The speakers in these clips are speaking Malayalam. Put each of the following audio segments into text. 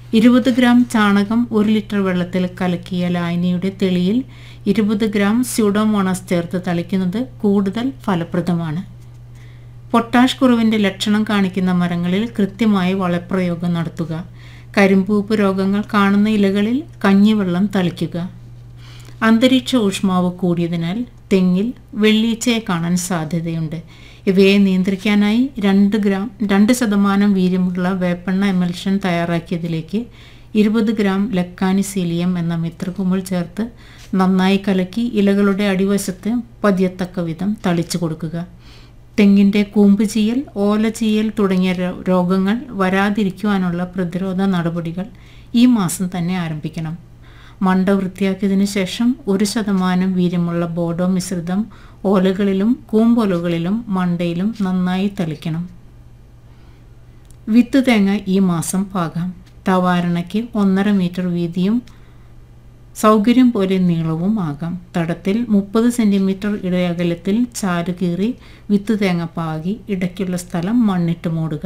ഇരുപത് ഗ്രാം ചാണകം ഒരു ലിറ്റർ വെള്ളത്തിൽ കലക്കിയ ലായനിയുടെ തെളിയിൽ ഇരുപത് ഗ്രാം സ്യൂഡോമോണസ് ചേർത്ത് തളിക്കുന്നത് കൂടുതൽ ഫലപ്രദമാണ് പൊട്ടാഷ് കുറവിൻ്റെ ലക്ഷണം കാണിക്കുന്ന മരങ്ങളിൽ കൃത്യമായി വളപ്രയോഗം നടത്തുക കരിമ്പൂപ്പ് രോഗങ്ങൾ കാണുന്ന ഇലകളിൽ കഞ്ഞിവെള്ളം തളിക്കുക അന്തരീക്ഷ ഊഷ്മാവ് കൂടിയതിനാൽ തെങ്ങിൽ വെള്ളീച്ചയെ കാണാൻ സാധ്യതയുണ്ട് ഇവയെ നിയന്ത്രിക്കാനായി രണ്ട് ഗ്രാം രണ്ട് ശതമാനം വീര്യമുള്ള വേപ്പെണ്ണ എമൽഷൻ തയ്യാറാക്കിയതിലേക്ക് ഇരുപത് ഗ്രാം ലക്കാനിസീലിയം എന്ന മിത്രകുമിൾ ചേർത്ത് നന്നായി കലക്കി ഇലകളുടെ അടിവശത്ത് പതിയത്തക്ക വിധം തളിച്ചു കൊടുക്കുക തെങ്ങിൻ്റെ കൂമ്പ് ചീയൽ ഓല ചീയൽ തുടങ്ങിയ രോ- രോഗങ്ങൾ വരാതിരിക്കുവാനുള്ള പ്രതിരോധ നടപടികൾ ഈ മാസം തന്നെ ആരംഭിക്കണം മണ്ട വൃത്തിയാക്കിയതിനു ശേഷം ഒരു ശതമാനം വീര്യമുള്ള ബോഡോ മിശ്രിതം ഓലകളിലും കൂമ്പോലകളിലും മണ്ടയിലും നന്നായി തളിക്കണം വിത്ത് തേങ്ങ ഈ മാസം പാകാം തവാരണയ്ക്ക് ഒന്നര മീറ്റർ വീതിയും സൗകര്യം പോലെ നീളവും ആകാം തടത്തിൽ മുപ്പത് സെൻറ്റിമീറ്റർ ഇടയകലത്തിൽ ചാരു കീറി വിത്ത് തേങ്ങ പാകി ഇടയ്ക്കുള്ള സ്ഥലം മണ്ണിട്ട് മൂടുക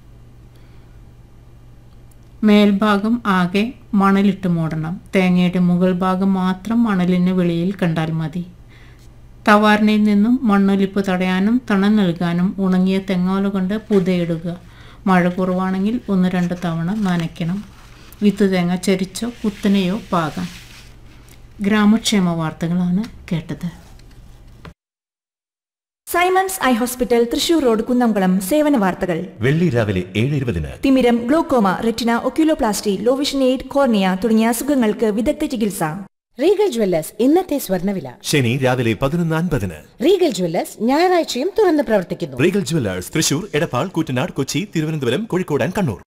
മേൽഭാഗം ആകെ മണലിട്ട് മൂടണം തേങ്ങയുടെ മുകൾ ഭാഗം മാത്രം മണലിന് വെളിയിൽ കണ്ടാൽ മതി തവാറിനയിൽ നിന്നും മണ്ണൊലിപ്പ് തടയാനും തണൽ നൽകാനും ഉണങ്ങിയ തെങ്ങോല കൊണ്ട് പുതയിടുക മഴ കുറവാണെങ്കിൽ ഒന്ന് രണ്ട് തവണ നനയ്ക്കണം വിത്ത് തേങ്ങ ചരിച്ചോ കുത്തനെയോ പാകാം ഗ്രാമക്ഷേമ വാർത്തകളാണ് കേട്ടത് Simons eye hospital Thrissur road Kunnamkulam സേവന വാർത്തകൾ വെള്ളി രാവിലെ ഏഴ് ഇരുപതിന് തിമിരം glaucoma retina oculoplasty low vision aid cornea തുടങ്ങിയ അസുഖങ്ങൾക്ക് വിദഗ്ധ ചികിത്സ റീഗൽ ജ്വല്ലേഴ്സ് ഇന്നത്തെ സ്വർണ്ണവില ശനി രാവിലെ പതിനൊന്ന് അൻപതിന് റീഗൽ ജ്വല്ലേഴ്സ് ഞായറാഴ്ചയും തുറന്ന് പ്രവർത്തിക്കുന്നു Regal jewellers Thrissur Edappal Koottanad Kochi Thiruvananthapuram Kozhikode and Kannur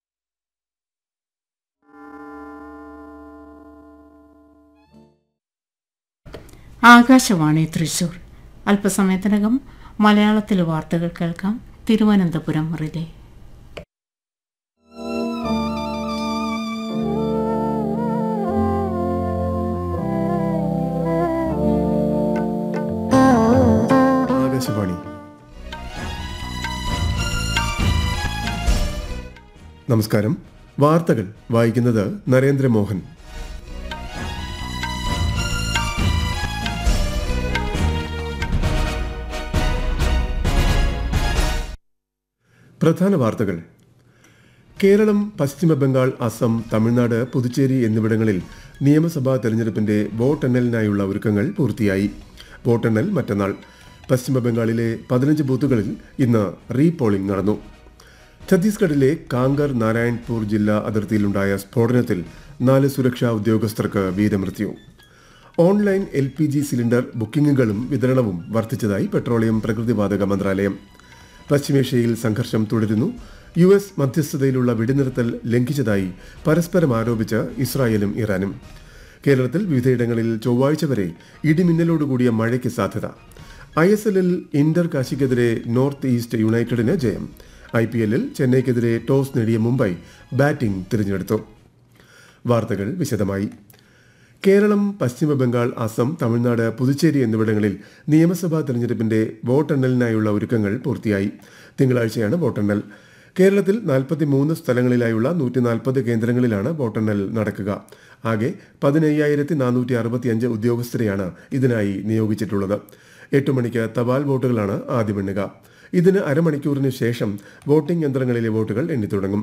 Akashvani Thrissur അല്പസമയത്തിനകം മലയാളത്തിൽ വാർത്തകൾ കേൾക്കാം തിരുവനന്തപുരം റിലേ ആകാശവാണി നമസ്കാരം വാർത്തകൾ വായിക്കുന്നത് നരേന്ദ്രമോഹൻ പ്രധാന വാർത്തകൾ കേരളം പശ്ചിമ ബംഗാൾ അസം തമിഴ്നാട് പുതുച്ചേരി എന്നിവിടങ്ങളിൽ നിയമസഭാ തെരഞ്ഞെടുപ്പിന്റെ വോട്ടെണ്ണലിനായുള്ള ഒരുക്കങ്ങൾ പൂർത്തിയായി വോട്ടെണ്ണൽ മറ്റന്നാൾ പശ്ചിമ ബംഗാളിലെ പതിനഞ്ച് ബൂത്തുകളിൽ ഇന്ന് റീ പോളിംഗ് നടന്നു ഛത്തീസ്ഗഡിലെ കാങ്കർ നാരായൺപൂർ ജില്ലാ അതിർത്തിയിലുണ്ടായ സ്ഫോടനത്തിൽ നാല് സുരക്ഷാ ഉദ്യോഗസ്ഥർക്ക് വീരമൃത്യു online L P G cylinder ബുക്കിംഗുകളും വിതരണവും വർദ്ധിച്ചതായി പെട്രോളിയം പ്രകൃതിവാതക മന്ത്രാലയം പശ്ചിമേഷ്യയിൽ സംഘർഷം തുടരുന്നു യു എസ് മധ്യസ്ഥതയിലുള്ള വെടിനിർത്തൽ ലംഘിച്ചതായി പരസ്പരം ആരോപിച്ച് ഇസ്രായേലും ഇറാനും കേരളത്തിൽ വിവിധയിടങ്ങളിൽ ചൊവ്വാഴ്ച വരെ ഇടിമിന്നലോടുകൂടിയ മഴയ്ക്ക് സാധ്യത ഐ എസ് എല്ലിൽ ഇന്റർ കാശിക്കെതിരെ നോർത്ത് ഈസ്റ്റ് യുണൈറ്റഡിന് ജയം ഐ പി എല്ലിൽ ചെന്നൈക്കെതിരെ ടോസ് നേടിയ മുംബൈ ബാറ്റിംഗ് തിരഞ്ഞെടുത്തു വാർത്തകൾ വിശദമായി കേരളം പശ്ചിമ ബംഗാൾ അസം തമിഴ്നാട് പുതുച്ചേരി എന്നിവിടങ്ങളിൽ നിയമസഭാ തെരഞ്ഞെടുപ്പിന്റെ വോട്ടെണ്ണലിനായുള്ള ഒരുക്കങ്ങൾ പൂർത്തിയായി തിങ്കളാഴ്ചയാണ് വോട്ടെണ്ണൽ കേരളത്തിൽ 43 സ്ഥലങ്ങളിലായുള്ള നൂറ്റി നാൽപ്പത് കേന്ദ്രങ്ങളിലാണ് വോട്ടെണ്ണൽ നടക്കുക ആകെ പതിനയ്യായിരത്തി നാനൂറ്റി അറുപത്തിയഞ്ച് ഉദ്യോഗസ്ഥരെയാണ് ഇതിനായി നിയോഗിച്ചിട്ടുള്ളത് എട്ട് മണിക്ക് തപാൽ വോട്ടുകളാണ് ആദ്യം എണ്ണുക ഇതിന് അരമണിക്കൂറിന് ശേഷം വോട്ടിംഗ് യന്ത്രങ്ങളിലെ വോട്ടുകൾ എണ്ണിത്തുടങ്ങും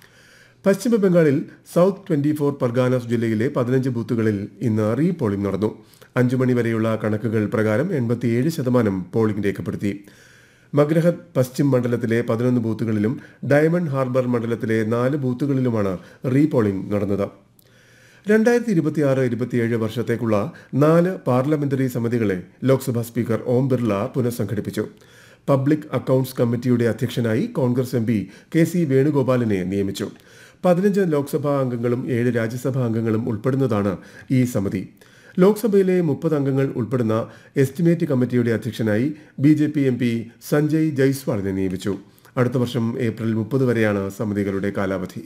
പശ്ചിമ ബംഗാളിൽ സൗത്ത് ട്വന്റി ഫോർ പർഗാനസ് ജില്ലയിലെ പതിനഞ്ച് ബൂത്തുകളിൽ ഇന്ന് റീ പോളിംഗ് നടന്നു അഞ്ചു മണി വരെയുള്ള കണക്കുകൾ പ്രകാരം എൺപത്തിയേഴ് ശതമാനം പോളിംഗ് രേഖപ്പെടുത്തി മഗ്രഹത് പശ്ചിം മണ്ഡലത്തിലെ പതിനൊന്ന് ബൂത്തുകളിലും ഡയമണ്ട് ഹാർബർ മണ്ഡലത്തിലെ നാല് ബൂത്തുകളിലുമാണ് റീ പോളിംഗ് നടന്നത് രണ്ടായിരത്തി ഇരുപത്തിയാറ് ഇരുപത്തിയേഴ് വർഷത്തേക്കുള്ള നാല് പാർലമെന്ററി സമിതികളെ ലോക്സഭാ സ്പീക്കർ ഓം ബിർള പുനഃസംഘടിപ്പിച്ചു പബ്ലിക് അക്കൌണ്ട്സ് കമ്മിറ്റിയുടെ അധ്യക്ഷനായി Congress M P K C വേണുഗോപാലിനെ നിയമിച്ചു പതിനഞ്ച് ലോക്സഭാ അംഗങ്ങളും ഏഴ് രാജ്യസഭാ അംഗങ്ങളും ഉൾപ്പെടുന്നതാണ് ഈ സമിതി ലോക്സഭയിലെ മുപ്പത് അംഗങ്ങൾ ഉൾപ്പെടുന്ന എസ്റ്റിമേറ്റ് കമ്മിറ്റിയുടെ അധ്യക്ഷനായി B J P M P Sanjay ജയ്സ്വാളിനെ നിയമിച്ചു അടുത്ത വർഷം ഏപ്രിൽ മുപ്പത് വരെയാണ് സമിതികളുടെ കാലാവധി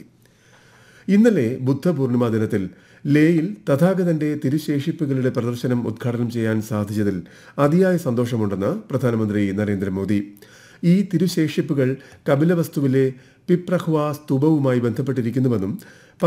ഇന്നലെ ബുദ്ധപൂർണിമ ദിനത്തിൽ ലേയിൽ തഥാഗതന്റെ തിരുശേഷിപ്പുകളുടെ പ്രദർശനം ഉദ്ഘാടനം ചെയ്യാൻ സാധിച്ചതിൽ അതിയായ സന്തോഷമുണ്ടെന്ന് പ്രധാനമന്ത്രി നരേന്ദ്രമോദി ഈ തിരുശേഷിപ്പുകൾ കപിലവസ്തുവിലെ പിപ്രഹ്വ സ്തൂപവുമായി ബന്ധപ്പെട്ടിരിക്കുന്നുവെന്നും